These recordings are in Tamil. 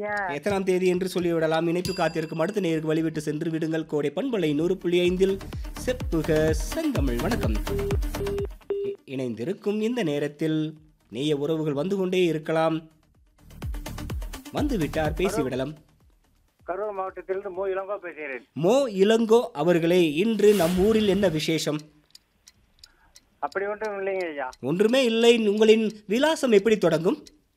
ஐயா எத்தனாம் தேதி என்று சொல்லிவிடலாம் இணைப்பு காத்திருக்கும் அடுத்த நேருக்கு வழிவிட்டு சென்று விடுங்கள் கோடை பண்பலை நூறு புள்ளி ஐந்தில் செப்புக செந்தமிழ் வணக்கம் இ- இணைந்திருக்கும் இந்த நேரத்தில் நேய உறவுகள் வந்து கொண்டே இருக்கலாம் வந்து விட்டார் பேசிவிடலாம் கரூர் மாவட்டத்திலிருந்து மோ இளங்கோ பேசுகிறேன் மோ இளங்கோ அவர்களே இன்று நம் ஊரில் என்ன விசேஷம் அப்படி ஒன்றும் இல்லைங்க ஐயா ஒன்றுமே இல்லை உங்களின் விலாசம் எப்படி தொடங்கும்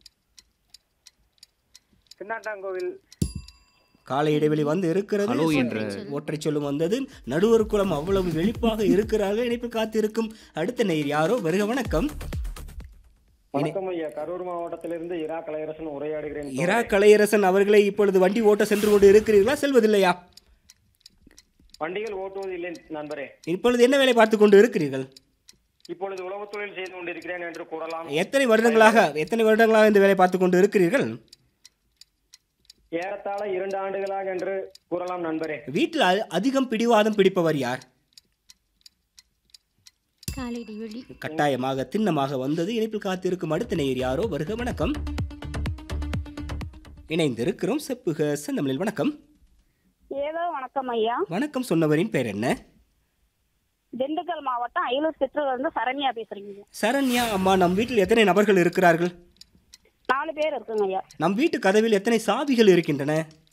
சின்னாட்டாங்கோவில் கால இடைவெளி வந்து இருக்கிறது ஹலோ என்ற ஒற்றை சொல்லும் வந்தது நடுவர் குலம் அவ்வளவு வெளிப்பாக இருக்கிறார்கள் இணைப்பு காத்திருக்கும் அடுத்த நேர் யாரோ வருக வணக்கம் வணக்கம் ஐயா கரூர் மாவட்டத்திலிருந்து இரா கலையரசன் உரையாடுகிறேன் இரா கலையரசன் அவர்களை இப்பொழுது வண்டி ஓட்ட சென்று கொண்டு இருக்கிறீர்களா செல்வதில்லையா வண்டிகள் ஓட்டுவது இல்லை நண்பரே இப்பொழுது என்ன வேலை பார்த்து கொண்டு இருக்கிறீர்கள் இப்பொழுது உழவு தொழில் செய்து கொண்டிருக்கிறேன் என்று கூறலாம் எத்தனை வருடங்களாக எத்தனை வருடங்களாக இந்த வேலை பார்த்து கொண்டு இருக்கிறீர்கள் ஏறத்தாழ இரண்டு ஆண்டுகளாக என்று கூறலாம் நண்பரே வீட்டில் அ- அதிகம் பிடிவாதம் பிடிப்பவர் யார் காலை இடைவெளி கட்டாயமாக திண்ணமாக வந்தது இணைப்பில் காத்திருக்கும் அடுத்த நேர் யாரோ வருக வணக்கம் இணைந்திருக்கிறோம் செப்புக செந்தமிழில் வணக்கம் ஏதோ வணக்கம் ஐயா வணக்கம் சொன்னவரின் பெயர் என்ன திண்டுக்கல் மாவட்டம் அயலூர் சிற்றூர்ல இருந்து சரண்யா பேசுறீங்க சரண்யா அம்மா நம் வீட்டில் எத்தனை நபர்கள் இருக்கிறார்கள் நாலு பேர் இருக்குங்க ஐயா நம் வீட்டு கதவில் எத்தனை சாவிகள் இருக்கின்றன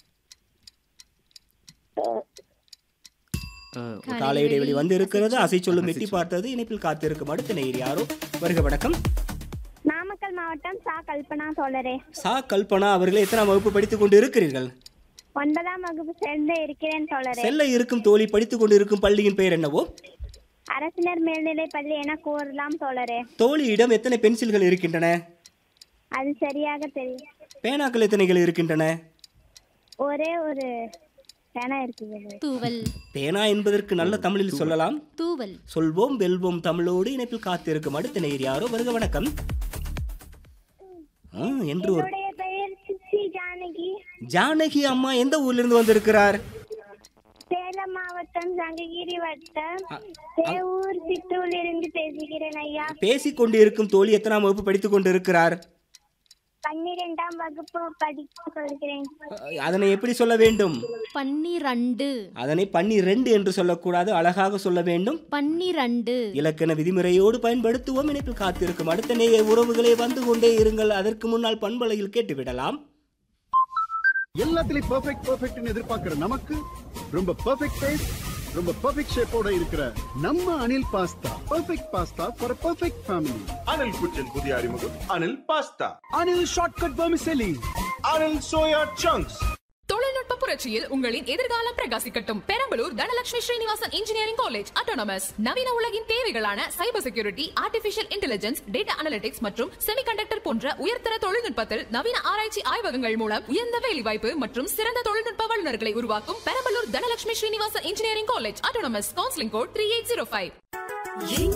அஹ், காலை இடைவெளி வந்து இருக்கிறது அசை சொல்லும் எட்டி பார்த்தது இணைப்பில் காத்திருக்கும் அடுத்த நேர் யாரோ வருக வணக்கம் நாமக்கல் மாவட்டம் சா கல்பனா சோழரே சா கல்பனா அவர்கள் எத்தனாம் வகுப்பு படித்துக் கொண்டு இருக்கிறீர்கள் ஒன்பதாம் வகுப்பு சேர்ந்து இருக்கிறேன் சோழரே செல்ல இருக்கும் தோழி படித்துக் கொண்டு இருக்கும் பள்ளியின் பெயர் என்னவோ அரசினர் மேல்நிலை பள்ளி என கூறலாம் சோழரே தோழியிடம் எத்தனை பென்சில்கள் இருக்கின்றன அது சரியாக தெரியும் பேனாக்கள் எத்தனைகள் இருக்கின்றன ஒரே ஒரு பேனா இருக்குது தூவல் பேனா என்பதற்கு நல்ல தமிழில் சொல்லலாம் தூவல் சொல்வோம் வெல்வோம் தமிழோடு இணைப்பில் காத்திருக்கும் அடுத்த நேர் யாரோ வருக வணக்கம் ஆ, என்று ஒரு என்னுடைய பெயர் சிச்சி ஜானகி ஜானகி அம்மா எந்த ஊர்ல இருந்து வந்திருக்கிறார் சேலம் மாவட்டம் சங்ககிரி வட்டம் தேவூர் சிற்றூரில் இருந்து பேசுகிறேன் ஐயா பேசிக் கொண்டிருக்கும் தோழி எத்தனாம் வகுப்பு படித்துக் கொண்டு இருக்கிறார் பன்னிரெண்டாம் வகுப்பு படிக்க சொல்கிறேன் அதனை எப்படி சொல்ல வேண்டும் பன்னிரண்டு அதனை பன்னிரெண்டு என்று சொல்லக்கூடாது அழகாக சொல்ல வேண்டும் பன்னிரண்டு இலக்கண விதிமுறையோடு பயன்படுத்துவோம் இணைப்பில் காத்திருக்கும் அடுத்த நேய உறவுகளே வந்து கொண்டே இருங்கள் அதற்கு முன்னால் பண்பலையில் கேட்டுவிடலாம் எல்லாத்துலயும் பெர்ஃபெக்ட் பெர்ஃபெக்ட்னு எதிர்பார்க்கிற நமக்கு ரொம்ப பெர்ஃபெக்ட் டேஸ்ட் ரொம்ப பெர்ஃபெக்ட் ஷேப்போட இருக்கிற நம்ம Anil pasta perfect pasta for perfect family Anil kitchen புதிய அறிமுகம் Anil pasta Anil shortcut vermicelli Anil soya chunks தொழில்நுட்ப புரட்சியில் உங்களின் எதிர்காலம் பிரகாசிக்கட்டும் Perambalur Dhanalakshmi Srinivasan engineering college autonomous நவீன உலகின் தேவைகளான cyber security artificial intelligence data analytics மற்றும் செமிகண்டக்டர் போன்ற உயர்தர தொழில்நுட்பத்தில் நவீன ஆராய்ச்சி ஆய்வகங்கள் மூலம் உயர்ந்த வேலைவாய்ப்பு மற்றும் சிறந்த தொழில்நுட்ப வல்லுநர்களை உருவாக்கும் Perambalur Dhanalakshmi Srinivasan engineering college autonomous counselling code three eight zero five